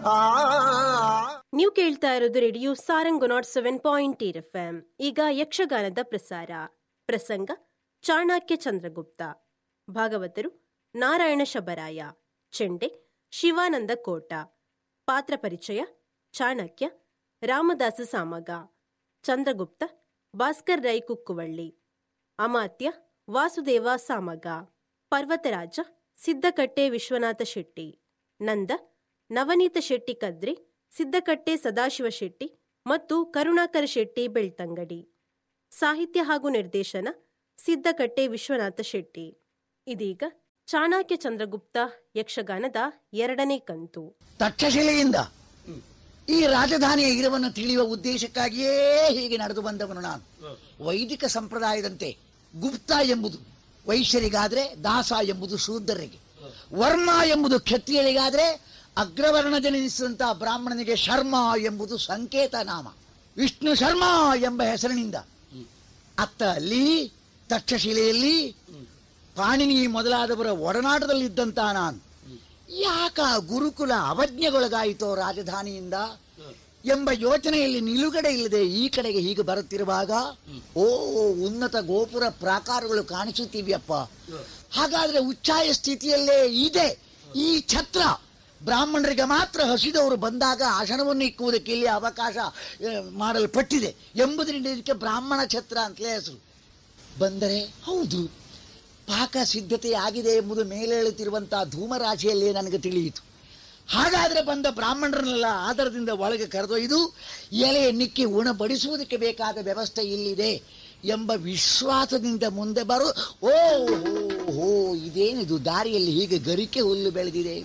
ನೀವು ಕೇಳ್ತಾ ಇರೋದು radio Sarang nought seven point eight F M ಈಗ ಯಕ್ಷಗಾನದ ಪ್ರಸಾರ ಪ್ರಸಂಗ ಚಾಣಕ್ಯ ಚಂದ್ರಗುಪ್ತ ಭಾಗವತರು ನಾರಾಯಣ ಶಬರಾಯ ಚೆಂಡೆ ಶಿವಾನಂದ ಕೋಟ ಪಾತ್ರ ಪರಿಚಯ ಚಾಣಕ್ಯ ರಾಮದಾಸ ಸಾಮಗ ಚಂದ್ರಗುಪ್ತ ಭಾಸ್ಕರ್ ರೈ ಕುಕ್ಕುವಳ್ಳಿ ಅಮಾತ್ಯ ವಾಸುದೇವ ಸಾಮಗ ಪರ್ವತರಾಜ ಸಿದ್ದಕಟ್ಟೆ ವಿಶ್ವನಾಥ ಶೆಟ್ಟಿ ನಂದ ನವನೀತ ಶೆಟ್ಟಿ ಕದ್ರಿ ಸಿದ್ದಕಟ್ಟೆ ಸದಾಶಿವ ಶೆಟ್ಟಿ ಮತ್ತು ಕರುಣಾಕರ ಶೆಟ್ಟಿ ಬೆಳ್ತಂಗಡಿ ಸಾಹಿತ್ಯ ಹಾಗೂ ನಿರ್ದೇಶನ ಸಿದ್ದಕಟ್ಟೆ ವಿಶ್ವನಾಥ ಶೆಟ್ಟಿ ಇದೀಗ ಚಾಣಕ್ಯ ಚಂದ್ರಗುಪ್ತ ಯಕ್ಷಗಾನದ ಎರಡನೇ ಕಂತು ತಕ್ಷಶಿಲೆಯಿಂದ ಈ ರಾಜಧಾನಿಯ ಇರವನ್ನು ತಿಳಿಯುವ ಉದ್ದೇಶಕ್ಕಾಗಿಯೇ ಹೀಗೆ ನಡೆದು ಬಂದವನು ನಾನು ವೈದಿಕ ಸಂಪ್ರದಾಯದಂತೆ ಗುಪ್ತ ಎಂಬುದು ವೈಶ್ಯರಿಗಾದ್ರೆ ದಾಸ ಎಂಬುದು ಶೂದ್ರರಿಗೆ ವರ್ಮ ಎಂಬುದು ಕ್ಷತ್ರಿಯರಿಗಾದ್ರೆ ಅಗ್ರವರ್ಣ ಜನಿಸಿದಂತಹ ಬ್ರಾಹ್ಮಣನಿಗೆ ಶರ್ಮ ಎಂಬುದು ಸಂಕೇತ ನಾಮ ವಿಷ್ಣು ಶರ್ಮ ಎಂಬ ಹೆಸರಿನಿಂದ ಅತ್ತ ಅಲ್ಲಿ ತಕ್ಷಶಿಲೆಯಲ್ಲಿ ಪಾಣಿನಿ ಮೊದಲಾದವರ ಒಡನಾಟದಲ್ಲಿದ್ದಂತಹ ನಾನು ಯಾಕ ಗುರುಕುಲ ಅವಜ್ಞೆಗೊಳಗಾಯಿತೋ ರಾಜಧಾನಿಯಿಂದ ಎಂಬ ಯೋಚನೆಯಲ್ಲಿ ನಿಲುಗಡೆ ಇಲ್ಲದೆ ಈ ಕಡೆಗೆ ಹೀಗೆ ಬರುತ್ತಿರುವಾಗ ಓ ಉನ್ನತ ಗೋಪುರ ಪ್ರಾಕಾರಗಳು ಕಾಣಿಸುತ್ತಿವೆಯಪ್ಪ ಹಾಗಾದ್ರೆ ಉಚ್ಚಾಯ ಸ್ಥಿತಿಯಲ್ಲೇ ಇದೆ ಈ ಛತ್ರ ಬ್ರಾಹ್ಮಣರಿಗೆ ಮಾತ್ರ ಹಸಿದವರು ಬಂದಾಗ ಆಸನವನ್ನು ಇಕ್ಕುವುದಕ್ಕೆ ಇಲ್ಲಿ ಅವಕಾಶ ಆ, ಮಾಡಲ್ಪಟ್ಟಿದೆ ಎಂಬುದರಿಂದ ಇದಕ್ಕೆ ಬ್ರಾಹ್ಮಣ ಛತ್ರ ಅಂತಲೇ ಹೆಸರು ಬಂದರೆ ಹೌದು ಪಾಕ ಸಿದ್ಧತೆ ಆಗಿದೆ ಎಂಬುದು ಮೇಲೇಳುತ್ತಿರುವಂತಹ ಧೂಮರಾಶಿಯಲ್ಲೇ ನನಗೆ ತಿಳಿಯಿತು ಹಾಗಾದರೆ ಬಂದ ಬ್ರಾಹ್ಮಣರನ್ನೆಲ್ಲ ಆಧಾರದಿಂದ ಒಳಗೆ ಕರೆದೊಯ್ದು ಎಲೆ ನಿಕ್ಕಿ ಉಣಬಡಿಸುವುದಕ್ಕೆ ಬೇಕಾದ ವ್ಯವಸ್ಥೆ ಇಲ್ಲಿದೆ ಎಂಬ ವಿಶ್ವಾಸದಿಂದ ಮುಂದೆ ಬರು ಓ ಹೋ ಹೋ ಇದೇನಿದು ದಾರಿಯಲ್ಲಿ ಹೀಗೆ ಗರಿಕೆ ಹುಲ್ಲು ಬೆಳೆದಿದೆ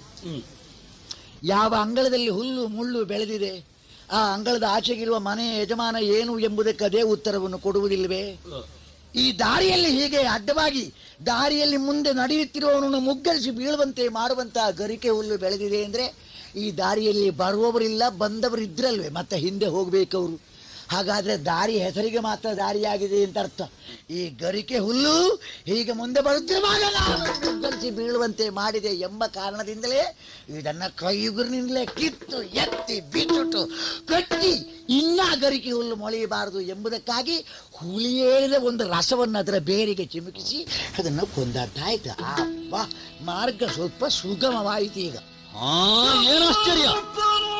ಯಾವ ಅಂಗಳದಲ್ಲಿ ಹುಲ್ಲು ಮುಳ್ಳು ಬೆಳೆದಿದೆ ಆ ಅಂಗಳದ ಆಚೆಗಿರುವ ಮನೆ ಯಜಮಾನ ಏನು ಎಂಬುದಕ್ಕೆ ಅದೇ ಉತ್ತರವನ್ನು ಕೊಡುವುದಿಲ್ಲವೇ ಈ ದಾರಿಯಲ್ಲಿ ಹೀಗೆ ಅಡ್ಡವಾಗಿ ದಾರಿಯಲ್ಲಿ ಮುಂದೆ ನಡೆಯುತ್ತಿರುವವನನ್ನು ಮುಗ್ಗರಿಸಿ ಬೀಳುವಂತೆ ಮಾಡುವಂತಹ ಗರಿಕೆ ಹುಲ್ಲು ಬೆಳೆದಿದೆ ಅಂದ್ರೆ ಈ ದಾರಿಯಲ್ಲಿ ಬರುವವರಿಲ್ಲ ಬಂದವರಿದ್ರಲ್ವೇ ಮತ್ತೆ ಹಿಂದೆ ಹೋಗ್ಬೇಕವರು ಹಾಗಾದ್ರೆ ದಾರಿ ಹೆಸರಿಗೆ ಮಾತ್ರ ದಾರಿಯಾಗಿದೆ ಅಂತ ಅರ್ಥ ಈ ಗರಿಕೆ ಹುಲ್ಲು ಹೀಗೆ ಮುಂದೆ ಬರುತ್ತಿರುವಾಗ ನಾನು ಮುಗ್ಗರಿಸಿ ಬೀಳುವಂತೆ ಮಾಡಿದೆ ಎಂಬ ಕಾರಣದಿಂದಲೇ ಇದನ್ನ ಕೈಯುಗುರಿನಿಂದಲೇ ಕಿತ್ತು ಎತ್ತಿ ಬಿಚ್ಚುಟ್ಟು ಕಟ್ಟಿ ಇನ್ನ ಗರಿಕೆ ಹುಲ್ಲು ಮೊಳೆಯಬಾರದು ಎಂಬುದಕ್ಕಾಗಿ ಹುಳಿಯೇದ ಒಂದು ರಸವನ್ನು ಅದರ ಬೇರಿಗೆ ಚಿಮುಕಿಸಿ ಅದನ್ನು ಕೊಂದದ್ದಾಯ್ತು ಅಬ್ಬಾ ಮಾರ್ಗ ಸ್ವಲ್ಪ ಸುಗಮವಾಯಿತು ಈಗ ಆ ಏನ್ ಆಶ್ಚರ್ಯ